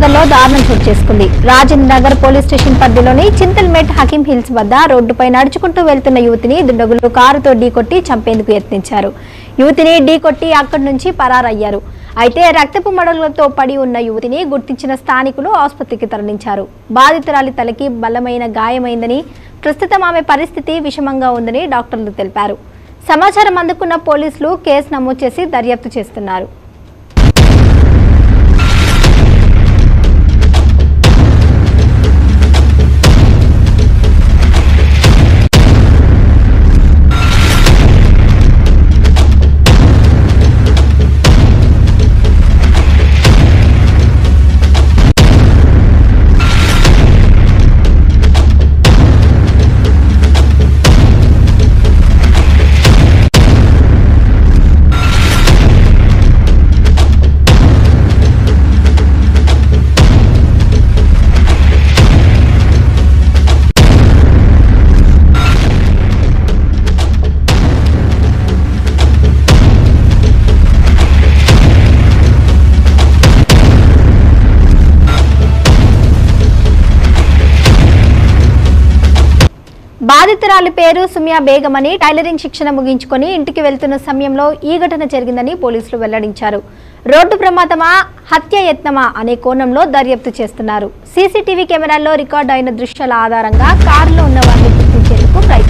మండలంలో దారుణం చోటు చేసుకుంది రాజేంద్ర నగర్ పోలీస్ స్టేషన్ పరిధిలోని చింతల్మేట్ హకీం హిల్స్ వద్ద రోడ్డుపై నడుచుకుంటూ వెళ్తున్న యువతిని దుండగులు కారుతో ఢీకొట్టి చంపేందుకు యత్నించారు యువతిని ఢీకొట్టి అక్కడి నుంచి పరారయ్యారు అయితే రక్తపు మడుగులతో పడి ఉన్న యువతిని గుర్తించిన స్థానికులు ఆసుపత్రికి తరలించారు బాధితురాలి తలకి బలమైన గాయమైందని ప్రస్తుతం ఆమె పరిస్థితి విషమంగా ఉందని డాక్టర్లు తెలిపారు సమాచారం అందుకున్న పోలీసులు కేసు నమోదు చేసి దర్యాప్తు చేస్తున్నారు బాధితురాలి పేరు సుమ్యా బేగం అని టైలరింగ్ శిక్షణ ముగించుకొని ఇంటికి వెళ్తున్న సమయంలో ఈ ఘటన జరిగిందని పోలీసులు వెల్లడించారు రోడ్డు ప్రమాదమా హత్య యత్నమా అనే కోణంలో దర్యాప్తు చేస్తున్నారు సీసీటీవీ కెమెరాల్లో రికార్డు అయిన దృశ్యాల ఆధారంగా కారులో ఉన్న వారిని గుర్తించేందుకు ప్రయత్నిస్తున్నారు